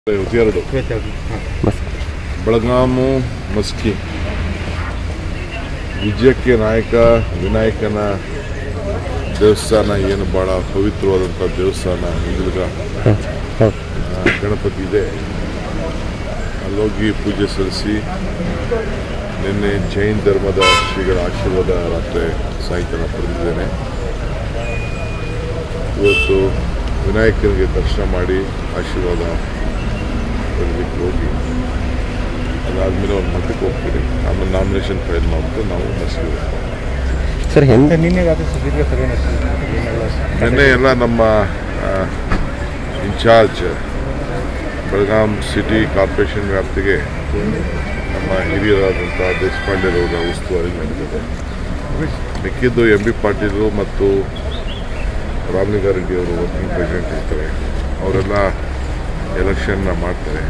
ಇವತ್ತೆರಡು ಬೆಳಗಾಮು ಮಸ್ಕಿ ವಿಜಯಕ್ಕೆ ನಾಯಕ ವಿನಾಯಕನ ದೇವಸ್ಥಾನ ಏನು ಭಾಳ ಪವಿತ್ರವಾದಂಥ ದೇವಸ್ಥಾನ ಹಿಂದಲ್ಗ ಗಣಪತಿ ಇದೆ ಅಲ್ಲೋಗಿ ಪೂಜೆ ಸಲ್ಲಿಸಿ ನಿನ್ನೆ ಜೈನ್ ಧರ್ಮದ ಶ್ರೀಗಳ ಆಶೀರ್ವಾದ ರಾತ್ರಿ ಸಾಯಂಕಾಲ ಪಡೆದಿದ್ದೇನೆ ಇವತ್ತು ವಿನಾಯಕನಿಗೆ ದರ್ಶನ ಮಾಡಿ ಆಶೀರ್ವಾದ ಪಡೆದಕ್ಕೆ ಹೋಗಿ ಅದಾದಮೇಲೆ ಒಂದು ಮಠಕ್ಕೆ ಹೋಗ್ತೀವಿ ಆಮೇಲೆ ನಾಮಿನೇಷನ್ ಫೈಲ್ ಮಾಡ್ಬಿಟ್ಟು ನಾವು ಮಸ್ಕಿದೆ ಸರ್ ಹೆಂಗೆ ನಿನ್ನೆಗಾದ ಸುದೀರ್ಘ ಸಭೆ ನಡೆಸಿದ್ರು ಏನೆಲ್ಲ ನಿನ್ನೆ ಎಲ್ಲ ನಮ್ಮ ಇನ್ಚಾರ್ಜ್ ಬೆಳಗಾಂ ಸಿಟಿ ಕಾರ್ಪೊರೇಷನ್ ವ್ಯಾಪ್ತಿಗೆ ನಮ್ಮ ಹಿರಿಯರಾದಂಥ ದೇಶಪಾಂಡೆರವರ ಉಸ್ತುವಾರಿ ನಡೆದಿದೆ ಮಿಕ್ಕಿದ್ದು ಎಂ ಬಿ ಪಾಟೀಲು ಮತ್ತು ರಾಮಲಿಂಗಾರೆಡ್ಡಿ ಅವರು ವರ್ಕಿಂಗ್ ಪ್ರೆಸಿಡೆಂಟ್ ಇರ್ತಾರೆ ಅವರೆಲ್ಲ ಎಲೆಕ್ಷನ್ನ ಮಾಡ್ತಾರೆ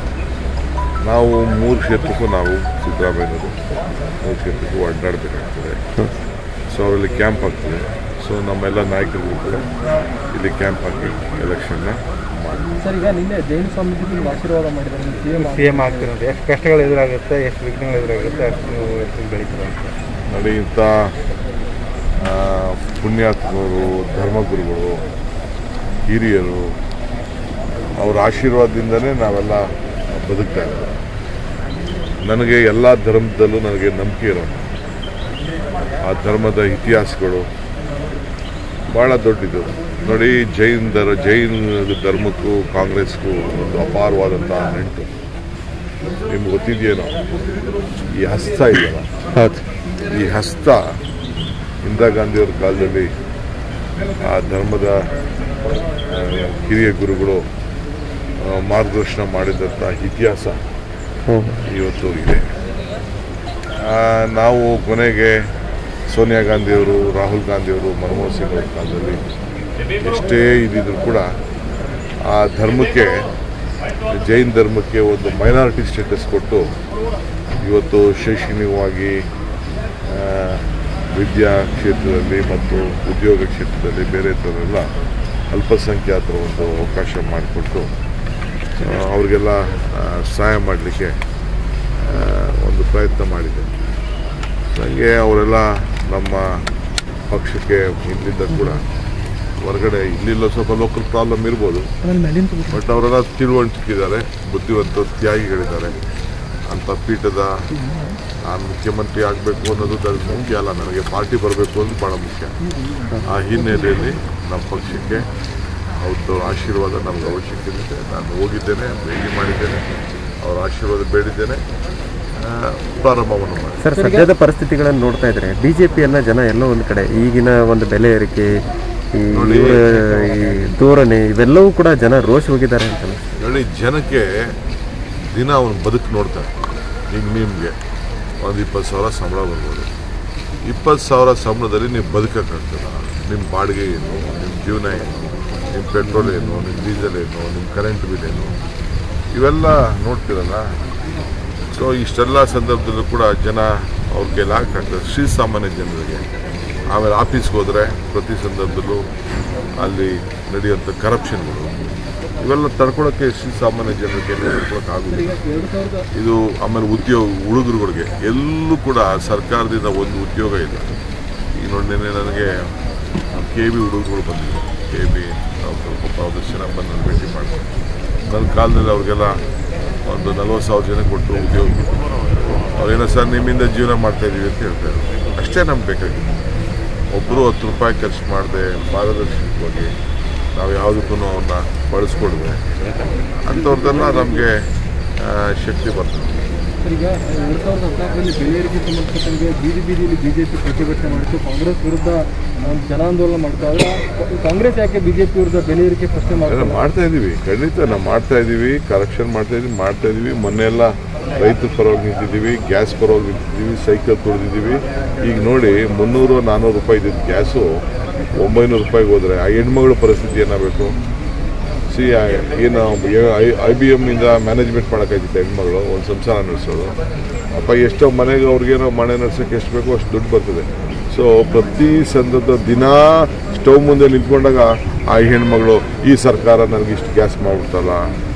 ನಾವು ಮೂರು ಕ್ಷೇತ್ರಕ್ಕೂ ನಾವು ಸಿದ್ದರಾಮಯ್ಯನವರು ಮೂರು ಕ್ಷೇತ್ರಕ್ಕೂ ಅಡ್ಡಾಡಬೇಕಾಗ್ತದೆ ಸೊ ಅವರಲ್ಲಿ ಕ್ಯಾಂಪ್ ಆಗ್ತದೆ ಸೊ ನಮ್ಮೆಲ್ಲ ನಾಯಕರಿಗೂ ಕೂಡ ಇಲ್ಲಿ ಕ್ಯಾಂಪ್ ಹಾಕಿ ಎಲೆಕ್ಷನ್ನ ಮಾಡಿ ಸರ್ ಈಗ ನಿನ್ನೆ ಜೈನ ಸ್ವಾಮೀಜಿ ನಿಮ್ಗೆ ಆಶೀರ್ವಾದ ಮಾಡಿದ್ದಾರೆ ನೀವು ಸಿ ಎಂ ಸಿ ಎಮ್ ಆಗ್ತಿರೋದು ಎಷ್ಟು ಕಷ್ಟಗಳು ಎದುರಾಗುತ್ತೆ ಎಷ್ಟು ವಿಘ್ನಗಳು ಎದುರಾಗುತ್ತೆ ಅಷ್ಟು ನೀವು ಎಷ್ಟು ಬೆಳೀತೀರ ಅಂತ ನೋಡಿ ಇಂಥ ಆ, ಪುಣ್ಯಾತ್ಮರು ಧರ್ಮಗುರುಗಳು ಹಿರಿಯರು ಅವರ ಆಶೀರ್ವಾದದಿಂದನೇ ನಾವೆಲ್ಲ ಬದುಕ್ತಾ ಇದ್ದೀವಿ ನನಗೆ ಎಲ್ಲ ಧರ್ಮದಲ್ಲೂ ನನಗೆ ನಂಬಿಕೆ ಇರೋಣ ಆ ಧರ್ಮದ ಇತಿಹಾಸಗಳು ಭಾಳ ದೊಡ್ಡದು ನೋಡಿ ಜೈನ್ ಧರ್ ಜೈನ್ ಧರ್ಮಕ್ಕೂ ಕಾಂಗ್ರೆಸ್ಗೂ ಒಂದು ಅಪಾರವಾದಂಥ ನಂಟು ನಿಮ್ಗೆ ಗೊತ್ತಿದೆಯೇನೋ ಈ ಹಸ್ತ ಇದೆಯಲ್ಲ ಹೌದು ಈ ಹಸ್ತ ಇಂದಿರಾ ಗಾಂಧಿಯವ್ರ ಕಾಲದಲ್ಲಿ ಆ ಧರ್ಮದ ಆ, ಹಿರಿಯ ಗುರುಗಳು ಆ, ಮಾರ್ಗದರ್ಶನ ಮಾಡಿದಂಥ ಇತಿಹಾಸ ಹ್ಞೂ ಇವತ್ತು ಇದೆ ಆ, ನಾವು ಕೊನೆಗೆ ಸೋನಿಯಾ ಗಾಂಧಿಯವರು ರಾಹುಲ್ ಗಾಂಧಿಯವರು ಮನಮೋಹನ್ ಸಿಂಗ್ ಅವ್ರ ಕಾಲದಲ್ಲಿ ಎಷ್ಟೇ ಇದ್ದಿದ್ರು ಕೂಡ ಆ ಧರ್ಮಕ್ಕೆ ಜೈನ್ ಧರ್ಮಕ್ಕೆ ಒಂದು ಮೈನಾರಿಟಿ ಸ್ಟೇಟಸ್ ಕೊಟ್ಟು ಇವತ್ತು ಶೈಕ್ಷಣಿಕವಾಗಿ ಆ, ವಿದ್ಯಾ ಕ್ಷೇತ್ರದಲ್ಲಿ ಮತ್ತು ಉದ್ಯೋಗ ಕ್ಷೇತ್ರದಲ್ಲಿ ಬೇರೆ ಥರೆಲ್ಲ ಅಲ್ಪಸಂಖ್ಯಾತರ ಒಂದು ಅವಕಾಶ ಮಾಡಿಕೊಟ್ಟು ಆ, ಅವ್ರಿಗೆಲ್ಲ ಆ, ಸಹಾಯ ಮಾಡಲಿಕ್ಕೆ ಒಂದು ಪ್ರಯತ್ನ ಮಾಡಿದೆ ಹಾಗೆ ಅವರೆಲ್ಲ ನಮ್ಮ ಪಕ್ಷಕ್ಕೆ ಇಲ್ಲಿಂದ ಕೂಡ ಹೊರಗಡೆ ಇಲ್ಲಿಲ್ಲ ಸ್ವಲ್ಪ ಲೋಕಲ್ ಪ್ರಾಬ್ಲಮ್ ಇರ್ಬೋದು ಬಟ್ ಅವರೆಲ್ಲ ತಿಳುವಳಿಕಿದ್ದಾರೆ ಬುದ್ಧಿವಂತ ತ್ಯಾಗಿಗಳಿದ್ದಾರೆ ಅಂಥ ಪೀಠದ ನಾನು ಮುಖ್ಯಮಂತ್ರಿ ಆಗಬೇಕು ಅನ್ನೋದು ನನಗೆ ಮುಖ್ಯ ಅಲ್ಲ ನನಗೆ ಪಾರ್ಟಿ ಬರಬೇಕು ಅನ್ನೋದು ಭಾಳ ಮುಖ್ಯ ಆ ಹಿನ್ನೆಲೆಯಲ್ಲಿ ನಮ್ಮ ಪಕ್ಷಕ್ಕೆ ಅವ್ರದ್ದು ಆಶೀರ್ವಾದ ನಮ್ಗೆ ಅವಶ್ಯಕತೆ ಇದೆ ನಾನು ಹೋಗಿದ್ದೇನೆ ಭೇಟಿ ಮಾಡಿದ್ದೇನೆ ಅವರ ಆಶೀರ್ವಾದ ಬೇಡಿದ್ದೇನೆ ಆ, ಪ್ರಾರಂಭವನ್ನು ಮಾಡಿ ಸರ್ ಸದ್ಯದ ಪರಿಸ್ಥಿತಿಗಳನ್ನು ನೋಡ್ತಾ ಇದ್ರೆ ಬಿಜೆಪಿಯನ್ನ ಜನ ಎಲ್ಲೋ ಒಂದು ಕಡೆ ಈಗಿನ ಒಂದು ಬೆಲೆ ಏರಿಕೆ ಈ ನೋಡಿ. ಇವರ ಈ ಧೋರಣೆ ಇವೆಲ್ಲವೂ ಕೂಡ ಜನ ರೋಷ ಹೋಗಿದ್ದಾರೆ ಅಂತ ಅನ್ಸುತ್ತೆ. ಹೇಳಿ ಜನಕ್ಕೆ ದಿನ ಅವನು ಬದುಕು ನೋಡ್ತಾನೆ ಈಗ ನಿಮಗೆ ಒಂದು ಇಪ್ಪತ್ತು ಸಾವಿರ ಸಂಬಳ ಬರ್ಬೋದು ಇಪ್ಪತ್ತು ಸಾವಿರ ಸಂಬಳದಲ್ಲಿ ನೀವು ಬದುಕೋಕ್ಕಾಗ್ತದ ನಿಮ್ಮ ಬಾಡಿಗೆ ಏನು ನಿಮ್ಮ ಜೀವನ ಏನು ನಿಮ್ಮ ಪೆಟ್ರೋಲ್ ಏನು ನಿಮ್ಮ ಡೀಸೆಲ್ ಏನು ನಿಮ್ಮ ಕರೆಂಟ್ ಬಿಲ್ ಏನು ಇವೆಲ್ಲ ನೋಡ್ತಿರಲ್ಲ ಸೊ ಇಷ್ಟೆಲ್ಲ ಸಂದರ್ಭದಲ್ಲೂ ಕೂಡ ಜನ ಅವ್ರ ಕೈಲಿ ಹಾಕಾಗ್ತದೆ ಶ್ರೀ ಸಾಮಾನ್ಯ ಜನರಿಗೆ ಆಮೇಲೆ ಆಫೀಸ್ಗೆ ಹೋದರೆ ಪ್ರತಿ ಸಂದರ್ಭದಲ್ಲೂ ಅಲ್ಲಿ ನಡೆಯುವಂಥ ಕರಪ್ಷನ್ಗಳು ಇವೆಲ್ಲ ತಡ್ಕೊಳಕ್ಕೆ ಶ್ರೀ ಸಾಮಾನ್ಯ ಜನರಿಗೆ ತಡ್ಕೊಳಕ್ಕಾಗುದಿಲ್ಲ ಎರಡು ಸಾವಿರದ ಇದು ಆಮೇಲೆ ಉದ್ಯೋಗ ಹುಡುಗರುಗಳಿಗೆ ಎಲ್ಲೂ ಕೂಡ ಸರ್ಕಾರದಿಂದ ಒಂದು ಉದ್ಯೋಗ ಇಲ್ಲ ಈಗ ನೋಡಿ ನಿನ್ನೆ ನನಗೆ ಕೆ ಬಿ ಹುಡುಗರುಗಳು ಬಂದಿದ್ರು ಕೆ ಬಿ ಸ್ವಲ್ಪ ಒಂದಷ್ಟು ಜನ ಬಂದು ನಾನು ಭೇಟಿ ಮಾಡಿದೆ ನನ್ನ ಕಾಲದಲ್ಲಿ ಅವ್ರಿಗೆಲ್ಲ ಒಂದು ನಲ್ವತ್ತು ಸಾವಿರ ಜನ ಕೊಟ್ಟು ಉದ್ಯೋಗ ಕೊಟ್ಟರು ಅವ್ರೇನೋ ಸರ್ ನಿಮ್ಮಿಂದ ಜೀವನ ಮಾಡ್ತಾ ಇದೀವಿ ಅಂತ ಹೇಳ್ತಾರೆ ಅಷ್ಟೇ ನಮ್ಗೆ ಬೇಕಾಗಿತ್ತು ಒಬ್ಬರು ಹತ್ತು ರೂಪಾಯಿ ಖರ್ಚು ಮಾಡದೆ ಪಾರದರ್ಶಕವಾಗಿ ನಾವು ಯಾವುದಕ್ಕೂ ಅವ್ರನ್ನ ಬಳಸ್ಕೊಡ್ದೆ ಅಂಥವ್ರದ್ದೆಲ್ಲ ನಮಗೆ ಶಕ್ತಿ ಬರ್ತದೆ ಸರ್ ಈಗ ಎರಡು ಸಾವಿರದ ಹದಿನಾಲ್ಕರಲ್ಲಿ ಬೆಲೆ ಏರಿಕೆ ಸಂಬಂಧಪಟ್ಟಂಗೆ ಬೀದಿ ಬೀದಿಯಲ್ಲಿ ಬಿಜೆಪಿ ಪ್ರತಿಭಟನೆ ಮಾಡಿತ್ತು ಕಾಂಗ್ರೆಸ್ ವಿರುದ್ಧ ಒಂದು ಜನಾಂದೋಲನ ಮಾಡ್ತಾ ಆದ್ರೆ ಕಾಂಗ್ರೆಸ್ ಯಾಕೆ ಬಿಜೆಪಿ ವಿರುದ್ಧ ಬೆಲೆ ಏರಿಕೆ ಪ್ರಶ್ನೆ ಎಲ್ಲ ಮಾಡ್ತಾರೆ ಮಾಡ್ತಾ ಇದೀವಿ ಖಂಡಿತ ನಾವು ಮಾಡ್ತಾ ಇದೀವಿ ಕರೆಕ್ಷನ್ ಮಾಡ್ತಾ ಇದೀವಿ ಮಾಡ್ತಾ ಇದೀವಿ ಮೊನ್ನೆ ಎಲ್ಲ ರೈತರ ಪರವಾಗಿ ನಿಂತಿದ್ದೀವಿ ಗ್ಯಾಸ್ ಪರವಾಗಿ ನಿಂತಿದ್ದೀವಿ ಸೈಕಲ್ ತುಳಿದಿದ್ದೀವಿ ಈಗ ನೋಡಿ ಮುನ್ನೂರು ನಾನ್ನೂರು ರೂಪಾಯಿ ಇದ್ದಿದ್ದು ಗ್ಯಾಸು ಒಂಬೈನೂರು ರೂಪಾಯಿಗೆ ಹೋದರೆ ಆ ಹೆಣ್ಮಗಳ ಪರಿಸ್ಥಿತಿ ಏನಾಗಬೇಕು ಸಿ ಏನು ಐ ಬಿ ಎಮ್ಮಿಂದ ಮ್ಯಾನೇಜ್ಮೆಂಟ್ ಮಾಡೋಕ್ಕಾಗಿತ್ತು ಹೆಣ್ಮಗಳು ಒಂದು ಸಂಸಾರ ನಡೆಸೋದು ಅಪ್ಪ ಎಷ್ಟೋ ಮನೆಗೆ ಅವ್ರಿಗೇನೋ ಮನೆ ನಡೆಸೋಕೆ ಎಷ್ಟು ಬೇಕೋ ಅಷ್ಟು ದುಡ್ಡು ಬರ್ತದೆ ಸೊ ಪ್ರತಿ ಸಂದರ್ಭ ದಿನ ಸ್ಟವ್ ಮುಂದೆ ನಿಂತ್ಕೊಂಡಾಗ ಆ ಹೆಣ್ಮಗಳು ಈ ಸರ್ಕಾರ ನನಗೆ ಇಷ್ಟು ಗ್ಯಾಸ್ ಮಾಡ್ಬಿಡ್ತಲ್ಲ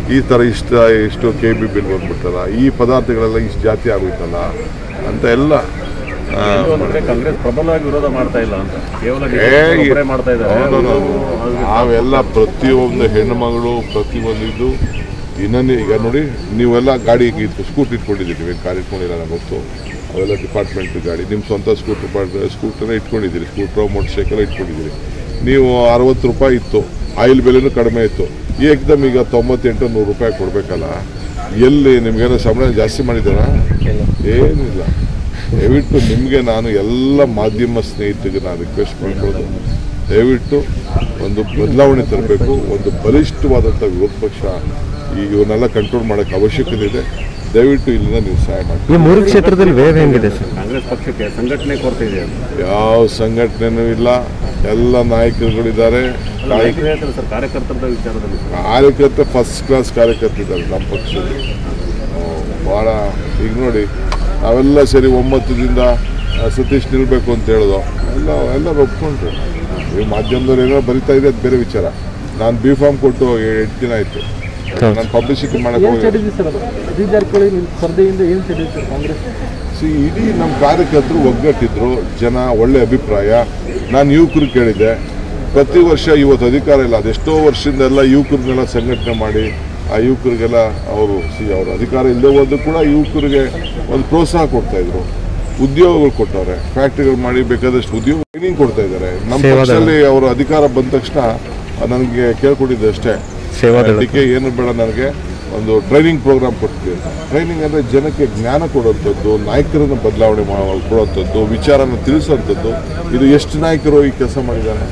ಈ ಥರ ಇಷ್ಟ ಎಷ್ಟು ಕೆ ಬಿ ಬಿಲ್ ಬಂದ್ಬಿಡ್ತಲ್ಲ ಈ ಪದಾರ್ಥಗಳೆಲ್ಲ ಇಷ್ಟು ಜಾತಿ ಆಗೋಯ್ತಲ್ಲ ಅಂತ ಎಲ್ಲ ಆ, ಕಾಂಗ್ರೆಸ್ ಪ್ರಬಲವಾಗಿ ವಿರೋಧ ಮಾಡ್ತಾ ಇಲ್ಲ ಅಂತ ಕೇವಲ ಏ, ಒಬ್ಬರೇ ಮಾಡ್ತಾ ಇದ್ದಾರೆ ಹೌದು, ಹೌದು. ನಾವೆಲ್ಲ ಪ್ರತಿಯೊಂದು ಹೆಣ್ಣುಮಗಳು ಪ್ರತಿಯೊಂದು ಇದು ಇನ್ನೊಂದು ಈಗ ನೋಡಿ ನೀವೆಲ್ಲ ಗಾಡಿ ಇತ್ತು ಸ್ಕೂಟ್ರ್ ಇಟ್ಕೊಂಡಿದ್ದೀರಿ ನೀವೇನು ಕಾರ್ ಇಟ್ಕೊಂಡಿಲ್ಲ ನನಗೆ ಗೊತ್ತು ಅವೆಲ್ಲ ಡಿಪಾರ್ಟ್ಮೆಂಟ್ ಗಾಡಿ ನಿಮ್ಮ ಸ್ವಂತ ಸ್ಕೂಟ್ರ್ ಸ್ಕೂಟರ್ ಇಟ್ಕೊಂಡಿದ್ದೀರಿ ಸ್ಕೂಟ್ರ್ ಮೋಟರ್ ಸೈಕಲ್ ಇಟ್ಕೊಂಡಿದ್ದೀರಿ ನೀವು ಅರವತ್ತು ರೂಪಾಯಿ ಇತ್ತು ಆಯಿಲ್ ಬೆಲೆನೂ ಕಡಿಮೆ ಇತ್ತು ಏಕದಮ್ ಈಗ ತೊಂಬತ್ತೆಂಟು ನೂರು ರೂಪಾಯಿ ಕೊಡಬೇಕಲ್ಲ ಎಲ್ಲಿ ನಿಮ್ಗೇನೋ ಸಂಬಳ ಜಾಸ್ತಿ ಮಾಡಿದ್ದಾರಾ ಏನಿಲ್ಲ ದಯವಿಟ್ಟು ನಿಮಗೆ ನಾನು ಎಲ್ಲ ಮಾಧ್ಯಮ ಸ್ನೇಹಿತರಿಗೆ ನಾನು ರಿಕ್ವೆಸ್ಟ್ ಮಾಡ್ಕೊಳ್ಳೋದು ದಯವಿಟ್ಟು ಒಂದು ಬದಲಾವಣೆ ತರಬೇಕು ಒಂದು ಬಲಿಷ್ಠವಾದಂಥ ವಿರೋಧ ಪಕ್ಷ ಈಗ ಇವನ್ನೆಲ್ಲ ಕಂಟ್ರೋಲ್ ಮಾಡೋಕ್ಕೆ ಅವಶ್ಯಕತೆ ಇದೆ ದಯವಿಟ್ಟು ಇಲ್ಲಿಂದ ನೀವು ಸಹಾಯ ಮಾಡಿ ಈ ಮೂರು ಕ್ಷೇತ್ರದಲ್ಲಿ ವೇವ್ ಹೆಂಗಿದೆ ಸರ್ ಕಾಂಗ್ರೆಸ್ ಪಕ್ಷಕ್ಕೆ ಸಂಘಟನೆ ಕೊರತೆ ಇದೆ ಅಂತ. ಯಾವ ಸಂಘಟನೆನೂ ಇಲ್ಲ ಎಲ್ಲ ನಾಯಕರುಗಳಿದ್ದಾರೆ ಕಾಯಕ ನಾಯಕರು ಹೇಳ್ತಾರೆ ಸರ್ ಕಾರ್ಯಕರ್ತರ ವಿಚಾರದಲ್ಲಿ ಕಾರ್ಯಕರ್ತ ಫಸ್ಟ್ ಕ್ಲಾಸ್ ಕಾರ್ಯಕರ್ತ ಇದ್ದಾರೆ ನಮ್ಮ ಪಕ್ಷದಲ್ಲಿ ಹ್ಮ್, ಭಾಳ ಈಗ ನೋಡಿ ನಾವೆಲ್ಲ ಸೇರಿ ಒಂಬತ್ತದಿಂದ ಆ, ಸತೀಶ್ ನಿಲ್ಬೇಕು ಅಂತ ಹೇಳೋದು ಎಲ್ಲ ಎಲ್ಲರೂ ಒಪ್ಕೊಂಡ್ರು ಈ ಮಾಧ್ಯಮದವ್ರು ಏನೋ ಬರಿತಾ ಇದೆ ಅದು ಬೇರೆ ವಿಚಾರ ನಾನು ಬಿ ಫಾರ್ಮ್ ಕೊಟ್ಟು ಎಂಟು ದಿನ ಆಯಿತು ನಾನು ಪಬ್ಲಿಸಿಟಿ ಮಾಡಕ್ಕೆ ಏನು ಹೋಗಿ ಸ್ಟ್ರಾಟಜಿ ಸರ್ ಅದು ಸತೀಶ್ ಜಾರಕಿಹೊಳಿ ನಿಮ್ಮ ಸ್ಪರ್ಧೆಯಿಂದ ಏನು ಸ್ಟ್ರಾಟಜಿ ಸರ್ ಕಾಂಗ್ರೆಸ್ ಸಿ ಇಡೀ ನಮ್ಮ ಕಾರ್ಯಕರ್ತರು ಒಗ್ಗಟ್ಟಿದ್ರು ಜನ ಒಳ್ಳೆ ಅಭಿಪ್ರಾಯ ನಾನು ಯುವಕರು ಕೇಳಿದ್ದೆ ಪ್ರತಿ ವರ್ಷ ಇವತ್ತು ಅಧಿಕಾರ ಇಲ್ಲ ಅದೆಷ್ಟೋ ವರ್ಷದಿಂದ ಎಲ್ಲ ಯುವಕರನ್ನೆಲ್ಲ ಸಂಘಟನೆ ಮಾಡಿ ಆ ಯುವಕರಿಗೆಲ್ಲ ಅವರು ಸಿ ಅವರು ಅಧಿಕಾರ ಇಲ್ಲದೆ ಹೋದ್ರು ಕೂಡ ಯುವಕರಿಗೆ ಒಂದು ಪ್ರೋತ್ಸಾಹ ಕೊಡ್ತಾ ಇದ್ರು ಉದ್ಯೋಗಗಳು ಕೊಟ್ಟವ್ರೆ ಫ್ಯಾಕ್ಟ್ರಿಗಳು ಮಾಡಿ ಬೇಕಾದಷ್ಟು ಉದ್ಯೋಗ ಟ್ರೈನಿಂಗ್ ಕೊಡ್ತಾ ಇದ್ದಾರೆ ನಮ್ಮ ಸೇವಾದಳ. ಪಕ್ಷದಲ್ಲಿ ಅವರು ಅಧಿಕಾರ ಬಂದ ತಕ್ಷಣ ನನಗೆ ಕೇಳ್ಕೊಟ್ಟಿದ್ದೆ ಅಷ್ಟೇ ಸೇವಾದಳ. ಅದಕ್ಕೆ ಏನು ಬೇಡ ನನಗೆ ಒಂದು ಟ್ರೈನಿಂಗ್ ಪ್ರೋಗ್ರಾಮ್ ಕೊಡ್ತೀವಿ ಅಂತ ಟ್ರೈನಿಂಗ್ ಅಂದರೆ ಜನಕ್ಕೆ ಜ್ಞಾನ ಕೊಡುವಂಥದ್ದು ನಾಯಕರನ್ನು ಬದಲಾವಣೆ ಮಾ ಕೊಡುವಂಥದ್ದು ವಿಚಾರನ ತಿಳಿಸುವಂಥದ್ದು ಇದು ಎಷ್ಟು ನಾಯಕರು ಈ ಕೆಲಸ ಮಾಡಿದ್ದಾರೆ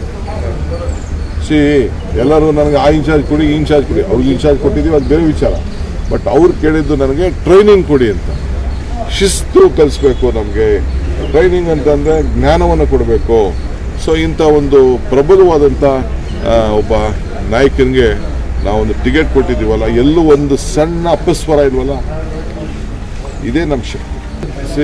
ಸಿ ಎಲ್ಲರೂ ನನಗೆ ಆ ಇನ್ಚಾರ್ಜ್ ಕೊಡಿ ಈ ಇನ್ಚಾರ್ಜ್ ಕೊಡಿ ಅವ್ರಿಗೆ ಇನ್ಚಾರ್ಜ್ ಕೊಟ್ಟಿದ್ದೀವಿ ಅದು ಬೇರೆ ವಿಚಾರ ಬಟ್ ಅವ್ರು ಕೇಳಿದ್ದು ನನಗೆ ಟ್ರೈನಿಂಗ್ ಕೊಡಿ ಅಂತ ಶಿಸ್ತು ಕಲಿಸ್ಬೇಕು ನಮಗೆ ಟ್ರೈನಿಂಗ್ ಅಂತಂದರೆ ಜ್ಞಾನವನ್ನು ಕೊಡಬೇಕು ಸೊ ಇಂಥ ಒಂದು ಪ್ರಬಲವಾದಂಥ ಆ, ಒಬ್ಬ ನಾಯಕನಿಗೆ ನಾವೊಂದು ಟಿಕೆಟ್ ಕೊಟ್ಟಿದ್ದೀವಲ್ಲ ಎಲ್ಲೂ ಒಂದು ಸಣ್ಣ ಅಪಸ್ವರ ಇಲ್ವಲ್ಲ ಇದೇ ನಮ್ಮ ಶಕ್ತಿ ಸಿ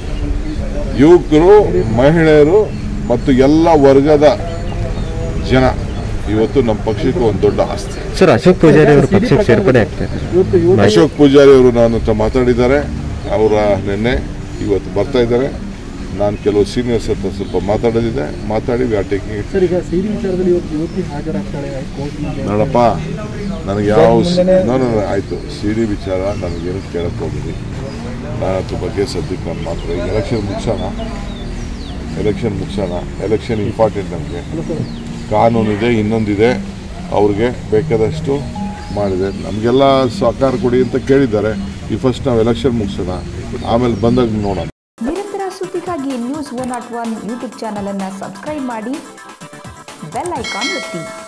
ಯುವಕರು ಮಹಿಳೆಯರು ಮತ್ತು ಎಲ್ಲ ವರ್ಗದ ಜನ ಇವತ್ತು ನಮ್ಮ ಪಕ್ಷಕ್ಕೆ ಒಂದು ದೊಡ್ಡ ಆಸ್ತಿ ಸರ್ ಅಶೋಕ್ ಪೂಜಾರಿ ಅವರು ಪಕ್ಷಕ್ಕೆ ಸೇರ್ಪಡೆ ಆಗ್ತಾರೆ ಇವತ್ತು ಇವತ್ತು ಅಶೋಕ್ ಪೂಜಾರಿ ಅವರು ನನ್ನ ಹತ್ರ ಮಾತಾಡಿದ್ದಾರೆ ಅವರ ನಿನ್ನೆ ಇವತ್ತು ಬರ್ತಾ ಇದ್ದಾರೆ ನಾನು ಕೆಲವು ಸೀನಿಯರ್ಸ್ ಹತ್ರ ಸ್ವಲ್ಪ ಮಾತಾಡೋದಿದೆ ಮಾತಾಡಿ we are taking it sir ಈಗ ಸಿಡಿ ವಿಚಾರದಲ್ಲಿ ಇವತ್ತು ಯುವತಿ ಹಾಜರಾಗ್ತಾಳೆ ಕೋರ್ಟ್ನಲ್ಲಿ ನೋಡಪ್ಪ ನನಗೆ ಯಾವ ನಾನು ಆಯಿತು ಸಿ ಡಿ ವಿಚಾರ ನನಗೇನು ಕೇಳಕ್ಕೆ ಹೋಗಿರಿ ನಾನು ಅದ್ರ ಬಗ್ಗೆ ಸದ್ಯಕ್ಕೆ ನಾನು ಮಾತ್ರ ಈಗ ಎಲೆಕ್ಷನ್ ಮುಗಿಸೋಣ ಎಲೆಕ್ಷನ್ ಮುಗಿಸೋಣ ಎಲೆಕ್ಷನ್ ಇಂಪಾರ್ಟೆಂಟ್ ನಮಗೆ ಕಾನೂನಿದೆ ಇನ್ನೊಂದಿದೆ ಅವ್ರಿಗೆ ಬೇಕಾದಷ್ಟು ಮಾಡಿದೆ ನಮಗೆಲ್ಲ ಸಹಕಾರ ಕೊಡಿ ಅಂತ ಕೇಳಿದ್ದಾರೆ ಈ ಫಸ್ಟ್ ನಾವು ಎಲೆಕ್ಷನ್ ಮುಗಿಸೋಣ ಆಮೇಲೆ ಬಂದಾಗ ನೋಡೋಣ ನಿರಂತರ ಸುದ್ದಿಗಾಗಿ news one not one YouTube ಚಾನಲನ್ನು ಸಬ್ಸ್ಕ್ರೈಬ್ ಮಾಡಿ ಬೆಲ್ ಐಕಾನ್ ಒತ್ತಿ